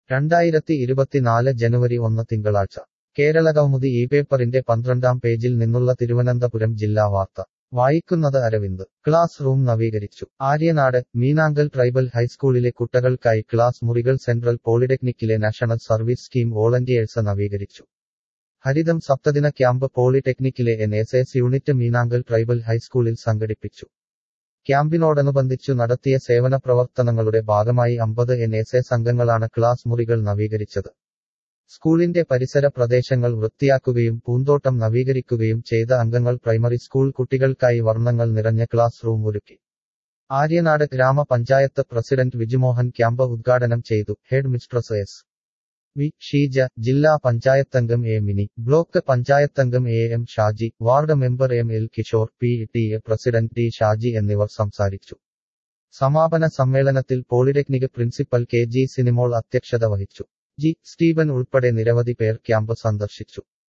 രണ്ടായിരത്തി ഇരുപത്തിനാല് ജനുവരി ഒന്ന് തിങ്കളാഴ്ച കേരളകൗമുദി ഈ പേപ്പറിന്റെ പന്ത്രണ്ടാം പേജിൽ നിന്നുള്ള തിരുവനന്തപുരം ജില്ലാ വാർത്ത വായിക്കുന്നത് അരവിന്ദ് ക്ലാസ് റൂം നവീകരിച്ചു ആര്യനാട് മീനാങ്കൽ ട്രൈബൽ ഹൈസ്കൂളിലെ കുട്ടകൾക്കായി ക്ലാസ് മുറികൾ സെൻട്രൽ പോളിടെക്നിക്കിലെ നാഷണൽ സർവീസ് സ്കീം വോളണ്ടിയേഴ്സ് നവീകരിച്ചു ഹരിതം സപ്തദിന ക്യാമ്പ് പോളിടെക്നിക്കിലെ N S S unit Meenankal tribal ഹൈസ്കൂളിൽ സംഘടിപ്പിച്ചു ക്യാമ്പിനോടനുബന്ധിച്ചു നടത്തിയ സേവന പ്രവർത്തനങ്ങളുടെ ഭാഗമായി അമ്പത് എൻ എസ് എസ് അംഗങ്ങളാണ് ക്ലാസ് മുറികൾ നവീകരിച്ചത് സ്കൂളിന്റെ പരിസര പ്രദേശങ്ങൾ വൃത്തിയാക്കുകയും പൂന്തോട്ടം നവീകരിക്കുകയും ചെയ്ത അംഗങ്ങൾ പ്രൈമറി സ്കൂൾ കുട്ടികൾക്കായി വർണ്ണങ്ങൾ നിറഞ്ഞ ക്ലാസ് റൂം ഒരുക്കി ആര്യനാട് ഗ്രാമപഞ്ചായത്ത് പ്രസിഡന്റ് വിജുമോഹൻ ക്യാമ്പ് ഉദ്ഘാടനം ചെയ്തു head mistress S V Sheeja ജില്ലാ പഞ്ചായത്തംഗം എ മിനി ബ്ലോക്ക് പഞ്ചായത്തംഗം A M Shaji ward member M L Kishore P T A president T Shaji എന്നിവർ സംസാരിച്ചു സമാപന സമ്മേളനത്തിൽ polytechnic principal K G Sinimol അധ്യക്ഷത വഹിച്ചു ജി സ്റ്റീവൻ ഉൾപ്പെടെ നിരവധി പേർ ക്യാമ്പ് സന്ദർശിച്ചു